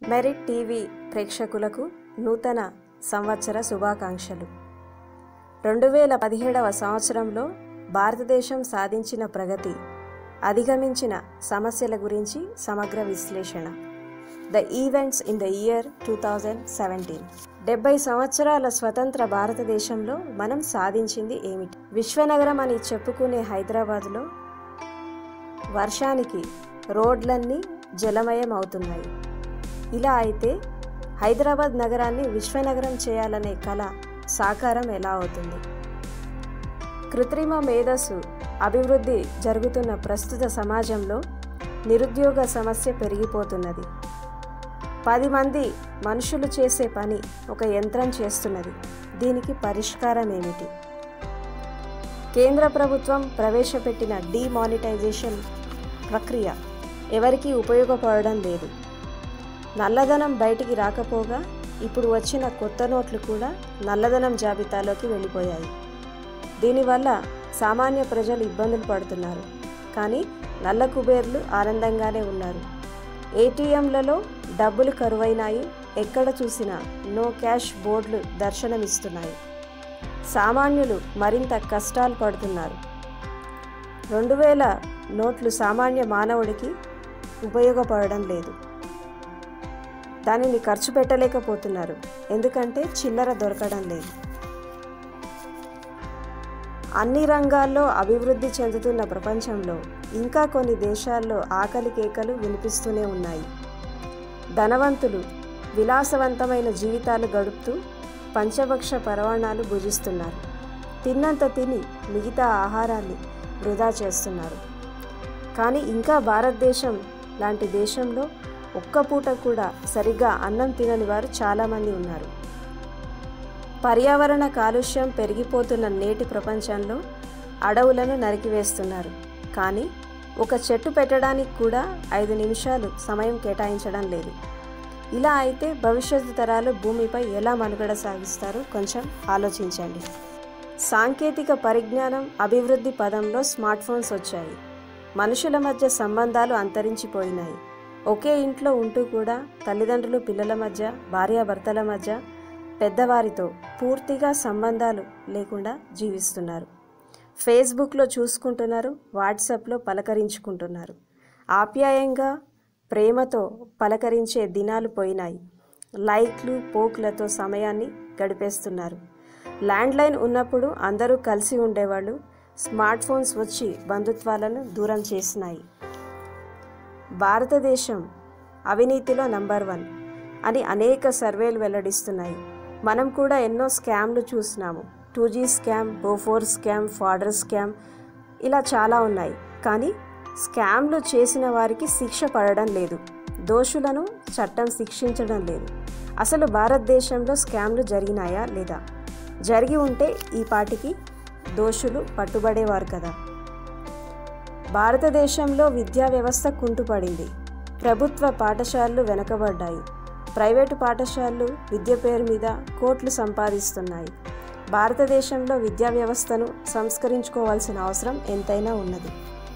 merit TV ప్రేక్షకులకు నూతన సంవత్సర శుభాకాంక్షలు రెండు వేల పదిహేడవ సంవత్సరంలో భారతదేశం సాధించిన ప్రగతి అధిగమించిన సమస్యల గురించి సమగ్ర విశ్లేషణ the events in the year two thousand seventeen డెబ్బై సంవత్సరాల స్వతంత్ర భారతదేశంలో మనం సాధించింది ఏమిటి విశ్వనగరం అని చెప్పుకునే హైదరాబాదులో వర్షానికి రోడ్లన్నీ జలమయం అవుతున్నాయి ఇలా అయితే హైదరాబాద్ నగరాన్ని విశ్వనగరం చేయాలనే కళ సాకారం ఎలా అవుతుంది కృత్రిమ మేధస్సు అభివృద్ధి జరుగుతున్న ప్రస్తుత సమాజంలో నిరుద్యోగ సమస్య పెరిగిపోతున్నది పది మంది మనుషులు చేసే పని ఒక యంత్రం చేస్తున్నది దీనికి పరిష్కారం ఏమిటి కేంద్ర ప్రభుత్వం ప్రవేశపెట్టిన డీమానిటైజేషన్ ప్రక్రియ ఎవరికీ ఉపయోగపడడం లేదు నల్లధనం బయటికి రాకపోగా ఇప్పుడు వచ్చిన కొత్త నోట్లు కూడా నల్లధనం జాబితాలోకి వెళ్ళిపోయాయి దీనివల్ల సామాన్య ప్రజలు ఇబ్బందులు పడుతున్నారు కానీ నల్ల కుబేర్లు ఆనందంగానే ఉన్నారు ఏటీఎంలలో డబ్బులు కరువైనాయి ఎక్కడ చూసినా నో క్యాష్ బోర్డులు దర్శనమిస్తున్నాయి సామాన్యులు మరింత కష్టాలు పడుతున్నారు రెండు వేల నోట్లు సామాన్య మానవుడికి ఉపయోగపడడం లేదు దానిని ఖర్చు పెట్టలేకపోతున్నారు ఎందుకంటే చిల్లర దొరకడం లేదు అన్ని రంగాల్లో అభివృద్ధి చెందుతున్న ప్రపంచంలో ఇంకా కొన్ని దేశాల్లో ఆకలి కేకలు వినిపిస్తూనే ఉన్నాయి ధనవంతులు విలాసవంతమైన జీవితాలు గడుపుతూ పంచభక్ష పరవాణాలు భుజిస్తున్నారు తిన్నంత తిని మిగతా ఆహారాన్ని వృధా చేస్తున్నారు కానీ ఇంకా భారతదేశం లాంటి దేశంలో ఒక్క పూట కూడా సరిగ్గా అన్నం తినని వారు చాలామంది ఉన్నారు పర్యావరణ కాలుష్యం పెరిగిపోతున్న నేటి ప్రపంచంలో అడవులను నరికివేస్తున్నారు కానీ ఒక చెట్టు పెట్టడానికి కూడా ఐదు నిమిషాలు సమయం కేటాయించడం లేదు ఇలా అయితే భవిష్యత్తు తరాలు భూమిపై ఎలా మనుగడ సాగిస్తారో కొంచెం ఆలోచించండి సాంకేతిక పరిజ్ఞానం అభివృద్ధి పదంలో స్మార్ట్ ఫోన్స్ వచ్చాయి మనుషుల మధ్య సంబంధాలు అంతరించిపోయినాయి ఒకే ఇంట్లో ఉంటూ కూడా తల్లిదండ్రులు పిల్లల మధ్య భార్యాభర్తల మధ్య పెద్దవారితో పూర్తిగా సంబంధాలు లేకుండా జీవిస్తున్నారు ఫేస్బుక్లో చూసుకుంటున్నారు వాట్సాప్లో పలకరించుకుంటున్నారు ఆప్యాయంగా ప్రేమతో పలకరించే దినాలు పోయినాయి లైక్లు పోకులతో సమయాన్ని గడిపేస్తున్నారు ల్యాండ్లైన్ ఉన్నప్పుడు అందరూ కలిసి ఉండేవాళ్ళు స్మార్ట్ ఫోన్స్ వచ్చి బంధుత్వాలను దూరం చేసినాయి భారతదేశం అవినీతిలో నంబర్ వన్ అని అనేక సర్వేలు వెల్లడిస్తున్నాయి మనం కూడా ఎన్నో స్కామ్లు చూసినాము two G scam Bofors scam fodder scam ఇలా చాలా ఉన్నాయి కానీ స్కామ్లు చేసిన వారికి శిక్ష పడడం లేదు దోషులను చట్టం శిక్షించడం లేదు అసలు భారతదేశంలో స్కామ్లు జరిగినాయా లేదా జరిగి ఉంటే ఈ పాటికి దోషులు పట్టుబడేవారు కదా భారతదేశంలో విద్యా వ్యవస్థ కుంటుపడింది ప్రభుత్వ పాఠశాలలు వెనకబడ్డాయి ప్రైవేటు పాఠశాలలు విద్య పేరు మీద కోట్లు సంపాదిస్తున్నాయి భారతదేశంలో విద్యా వ్యవస్థను సంస్కరించుకోవాల్సిన అవసరం ఎంతైనా ఉన్నది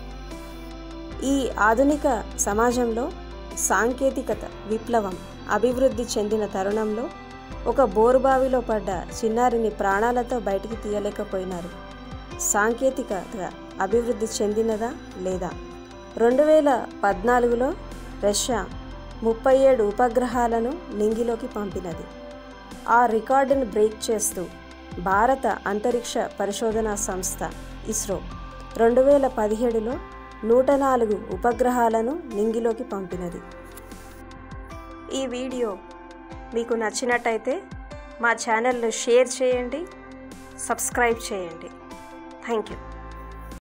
ఈ ఆధునిక సమాజంలో సాంకేతికత విప్లవం అభివృద్ధి చెందిన తరుణంలో ఒక బోరుబావిలో పడ్డ చిన్నారిని ప్రాణాలతో బయటికి తీయలేకపోయినారు సాంకేతికత అభివృద్ధి చెందినదా లేదా రెండు వేల పద్నాలుగులో రష్యా ముప్పై ఏడు ఉపగ్రహాలను నింగిలోకి పంపినది ఆ రికార్డును బ్రేక్ చేస్తూ భారత అంతరిక్ష పరిశోధనా సంస్థ ఇస్రో రెండు వేల పదిహేడులో నూట నాలుగు ఉపగ్రహాలను నింగిలోకి పంపినది ఈ వీడియో మీకు నచ్చినట్టయితే మా ఛానల్ను షేర్ చేయండి సబ్స్క్రైబ్ చేయండి థ్యాంక్ యూ